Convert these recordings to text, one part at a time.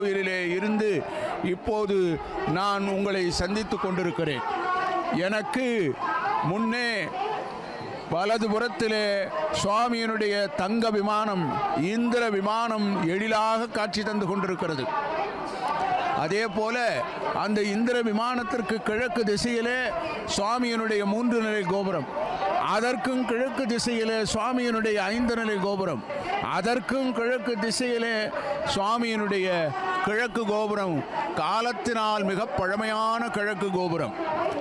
கோயிலிலே இருந்து இப்போது நான் உங்களை சந்தித்துக் கொண்டிருக்கிறேன் எனக்கு முன்னே வலதுபுறத்திலே சுவாமியினுடைய தங்க விமானம் இந்திர விமானம் எழிலாக காட்சி தந்து கொண்டிருக்கிறது அதே போல அந்த இந்திர விமானத்திற்கு கிழக்கு திசையிலே சுவாமியினுடைய மூன்று நிலை கோபுரம் அதற்கும் கிழக்கு திசையிலே சுவாமியினுடைய ஐந்து நிலை கோபுரம் அதற்கும் கிழக்கு திசையிலே சுவாமியினுடைய கிழக்கு கோபுரம் காலத்தினால் மிக பழமையான கிழக்கு கோபுரம்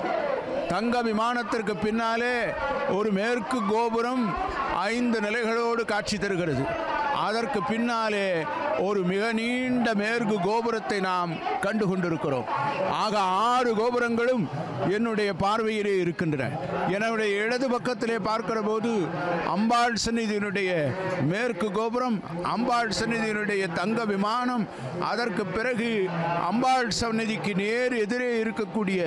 தங்க விமானத்திற்கு பின்னாலே ஒரு மேற்கு கோபுரம் ஐந்து நிலைகளோடு காட்சி தருகிறது அதற்கு பின்னாலே ஒரு மிக நீண்ட மேற்கு கோபுரத்தை நாம் கண்டு கொண்டிருக்கிறோம் ஆக ஆறு கோபுரங்களும் என்னுடைய பார்வையிலே இருக்கின்றன என்னுடைய இடது பக்கத்திலே பார்க்கிற போது அம்பாள் சந்நிதியினுடைய மேற்கு கோபுரம் அம்பாள் சந்நிதியினுடைய தங்க விமானம் அதற்கு பிறகு அம்பாள் சந்நிதிக்கு நேர் எதிரே இருக்கக்கூடிய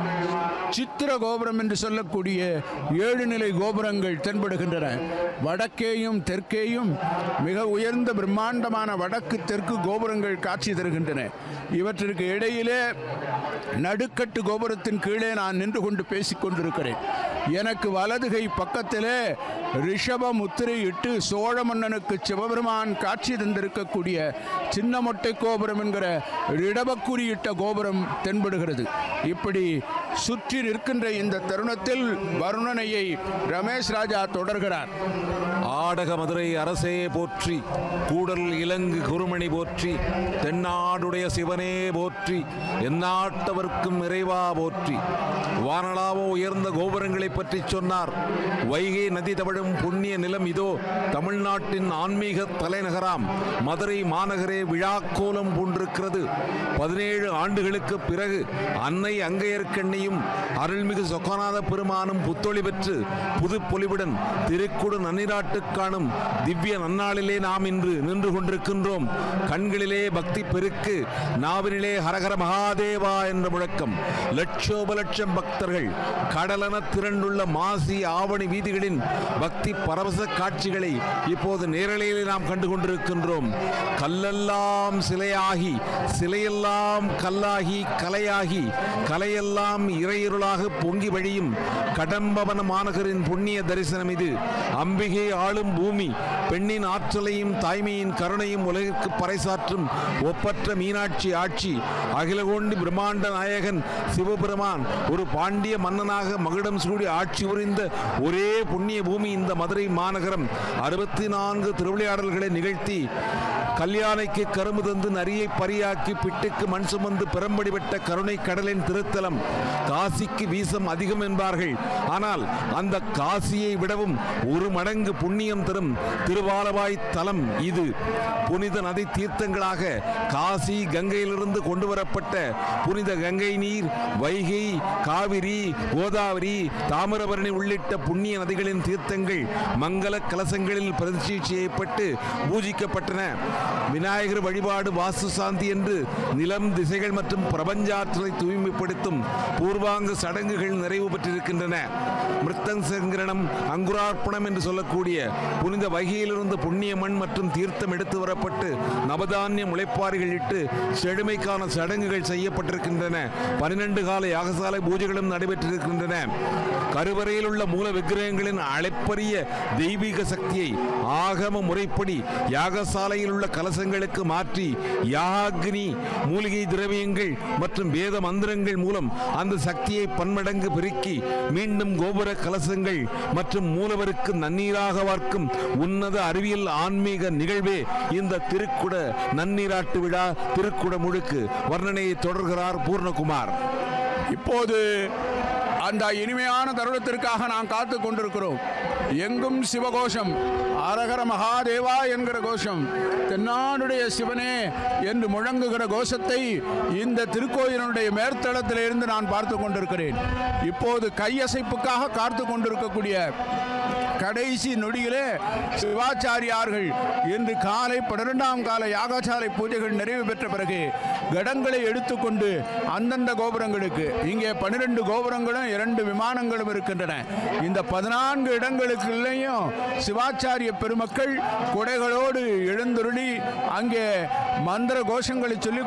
சித்திர கோபுரம் என்று சொல்லக்கூடிய ஏழு நிலை கோபுரங்கள் தென்படுகின்றன வடக்கேயும் தெற்கேயும் மிக உயர்ந்த பிரம்மாண்டமான வடக்கு தெற்கு கோபுரங்கள் காட்சி தருகின்றன இவற்றிற்கு இடையிலே நடுக்கட்டு கோபுரத்தின் கீழே நான் நின்று கொண்டு பேசிக் கொண்டிருக்கிறேன் எனக்கு வலதுகை பக்கத்திலே ரிஷப முத்திரையிட்டு சோழ மன்னனுக்கு சிவபெருமான் காட்சி தந்திருக்கக்கூடிய சின்ன மொட்டை கோபுரம் என்கிற இடபக்குறியிட்ட கோபுரம் தென்படுகிறது இப்படி சுற்றி நிற்கின்ற இந்த தருணத்தில் வருணனையை ரமேஷ் ராஜா தொடர்கிறார் ஆடக மதுரை அரசே போற்றி கூடல் இலங்கு குருமணி போற்றி தென்னாடுடைய சிவனே போற்றி எந்நாட்டவர்க்கும் இறைவா போற்றி வானளாவோ உயர்ந்த கோபுரங்களை பற்றி சொன்னார் வைகை நதி தவழும் புண்ணிய நிலம் இதோ தமிழ்நாட்டின் ஆன்மீக தலைநகராம் மதுரை மாநகரே விழாக்கோலம் பூண்டிருக்கிறது பதினேழு ஆண்டுகளுக்கு பிறகு அன்னை அங்கையர்க்கண்ணியும் அருள்மிகு சொக்கநாத பெருமானும் புத்தொளி பெற்று புது பொலிவுடன் திருக்குடு நன்னிராட்டு காணும் திவ்ய நன்னாளிலே நாம் இன்று நின்று கொண்டிருக்கின்றோம் கண்களிலே பக்தி பெருக்கு நாவினிலே ஹரஹர மகாதேவா என்ற முழக்கம் லட்சோப லட்சம் பக்தர்கள் கடலென திரண்டுள்ள மாசி ஆவணி வீதிகளின் பக்தி பரவச காட்சிகளை இப்போது நேரலையிலே நாம் கண்டு கொண்டிருக்கின்றோம் கல்லெல்லாம் சிலையாகி சிலையெல்லாம் கல்லாகி கலையாகி கலையெல்லாம் இறையிருளாக பொங்கி வழியும் கடம்பவன மாநகரின் புண்ணிய தரிசனம் இது அம்பிகை ஆளும் பூமி பெண்ணின் ஆற்றலையும் தாய்மையின் கருணையும் உலகிற்கு பறைசாற்றும் ஒப்பற்ற மீனாட்சி ஆட்சி அகிலகோண்டி பிரம்மாண்ட நாயகன் சிவபெருமான் ஒரு பாண்டிய மன்னனாக மகுடம் சூடி ஆட்சி புரிந்த ஒரே புண்ணிய பூமி இந்த மதுரை மாநகரம் அறுபத்தி நான்கு திருவிளையாடல்களை நிகழ்த்தி கல்யாணைக்கு கரும்பு தந்து நரியை பரியாக்கி பிட்டுக்கு மண் சுமந்து பெரம்படி விட்ட கருணை கடலின் திருத்தலம் காசிக்கு வீசம் அதிகம் என்பார்கள் ஆனால் அந்த காசியை விடவும் ஒரு மடங்கு புண்ணியம் தரும் திருவாலவாய் தலம் இது புனித நதி தீர்த்தங்களாக காசி கங்கையிலிருந்து கொண்டு வரப்பட்ட புனித கங்கை நீர் வைகை காவிரி கோதாவரி தாமிரபரணி உள்ளிட்ட புண்ணிய நதிகளின் தீர்த்தங்கள் மங்கள கலசங்களில் பிரதிஷ்டை செய்யப்பட்டு பூஜிக்கப்பட்டன விநாயகர் வழிபாடு வாஸ்து சாந்தி என்று நிலம் திசைகள் மற்றும் பிரபஞ்சாற்றலை தூய்மைப்படுத்தும் பூர்வாங்க சடங்குகள் நிறைவு பெற்றிருக்கின்றன மிருத்தங் சங்கரணம் அங்குரார்ப்பணம் என்று சொல்லக்கூடிய புனித வகையிலிருந்து புண்ணிய மண் மற்றும் தீர்த்தம் எடுத்து வரப்பட்டு நவதானிய முளைப்பாரிகள் இட்டு செழுமைக்கான சடங்குகள் செய்யப்பட்டிருக்கின்றன பன்னிரண்டு கால யாகசாலை பூஜைகளும் நடைபெற்றிருக்கின்றன கருவறையில் உள்ள மூல விக்கிரகங்களின் அளப்பரிய தெய்வீக சக்தியை ஆகம முறைப்படி யாகசாலையில் உள்ள கலசங்களுக்கு மாற்றி யாகினி மூலிகை திரவியங்கள் மற்றும் வேத மந்திரங்கள் மூலம் அந்த சக்தியை பன்மடங்கு பெருக்கி மீண்டும் கோபுர கலசங்கள் மற்றும் மூலவருக்கு நன்னீராக வார்க்கும் உன்னத அறிவியல் ஆன்மீக நிகழ்வே இந்த திருக்குட நன்னீராட்டு விழா திருக்குட முழுக்கு வர்ணனையை தொடர்கிறார் பூர்ணகுமார் இப்போது அந்த இனிமையான தருணத்திற்காக நாம் காத்து கொண்டிருக்கிறோம் எங்கும் சிவகோஷம் அரகர மகாதேவா என்கிற கோஷம் தென்னாடுடைய சிவனே என்று முழங்குகிற கோஷத்தை இந்த திருக்கோயிலுடைய மேற்தளத்திலிருந்து நான் பார்த்து கொண்டிருக்கிறேன் இப்போது கையசைப்புக்காக காத்து கொண்டிருக்கக்கூடிய கடைசி நொடியிலே சிவாச்சாரியார்கள் இன்று காலை பன்னிரெண்டாம் கால யாகசாலை பூஜைகள் நிறைவு பெற்ற பிறகு கடங்களை எடுத்துக்கொண்டு அந்தந்த கோபுரங்களுக்கு இங்கே பன்னிரெண்டு கோபுரங்களும் இரண்டு விமானங்களும் இருக்கின்றன இந்த பதினான்கு இடங்களுக்குள்ளேயும் சிவாச்சாரிய பெருமக்கள் குடைகளோடு எழுந்தருளி அங்கே மந்திர கோஷங்களை சொல்லி